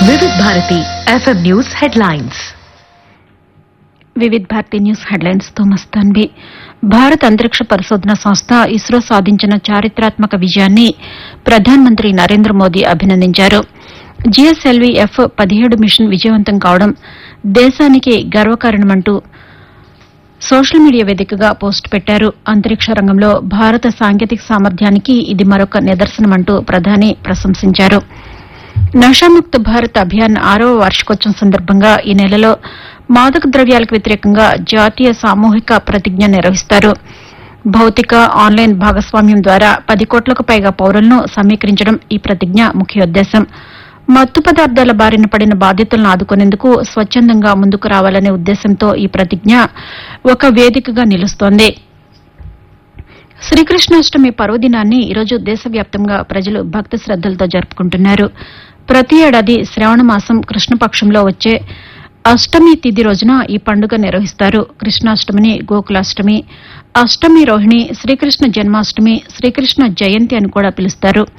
వివిధ Bharati FM news headlines Vividh Bharati news headlines తో మస్తాన్వి భారత అంతరిక్ష పరిశోధన సంస్థ ఇస్రో సాధించిన చారిత్రాత్మక విజయాన్ని ప్రధానమంత్రి నరేంద్ర మోదీ అభినందించారు జీఎస్ఎల్వీ ఎఫ్ పదిహేడు మిషన్ విజయవంతం కావడం దేశానికి గర్వకారణమంటూ సోషల్ మీడియా వేదికగా పోస్టు పెట్టారు అంతరిక్ష రంగంలో భారత సాంకేతిక సామర్థ్యానికి ఇది మరొక నిదర్శనమంటూ ప్రధాని ప్రశంసించారు నషాముక్త భారత్ అభియాన్ ఆరవ వార్షికోత్సవం సందర్భంగా ఈ నెలలో మాదక ద్రవ్యాలకు వ్యతిరేకంగా జాతీయ సామూహిక ప్రతిజ్ఞ నిర్వహిస్తారు భౌతిక ఆన్లైన్ భాగస్వామ్యం ద్వారా పది కోట్లకు పైగా పౌరులను సమీకరించడం ఈ ప్రతిజ్ఞ ముఖ్యోద్దేశం మత్తు పదార్థాల బారిన పడిన బాధితులను ఆదుకునేందుకు స్వచ్చందంగా ముందుకు రావాలనే ఉద్దేశంతో ఈ ప్రతిజ్ఞ ఒక వేదికగా నిలుస్తోంది శ్రీకృష్ణాష్టమి పర్వదినాన్ని ఈరోజు దేశవ్యాప్తంగా ప్రజలు భక్తి శ్రద్దలతో జరుపుకుంటున్నారు ప్రతి ఏడాది శ్రావణ మాసం కృష్ణపక్షంలో వచ్చే అష్టమి తిథి రోజున ఈ పండుగ నిర్వహిస్తారు కృష్ణాష్టమిని గోకులాష్టమి అష్టమి రోహిణి శ్రీకృష్ణ జన్మాష్టమి శ్రీకృష్ణ జయంతి అని కూడా పిలుస్తారు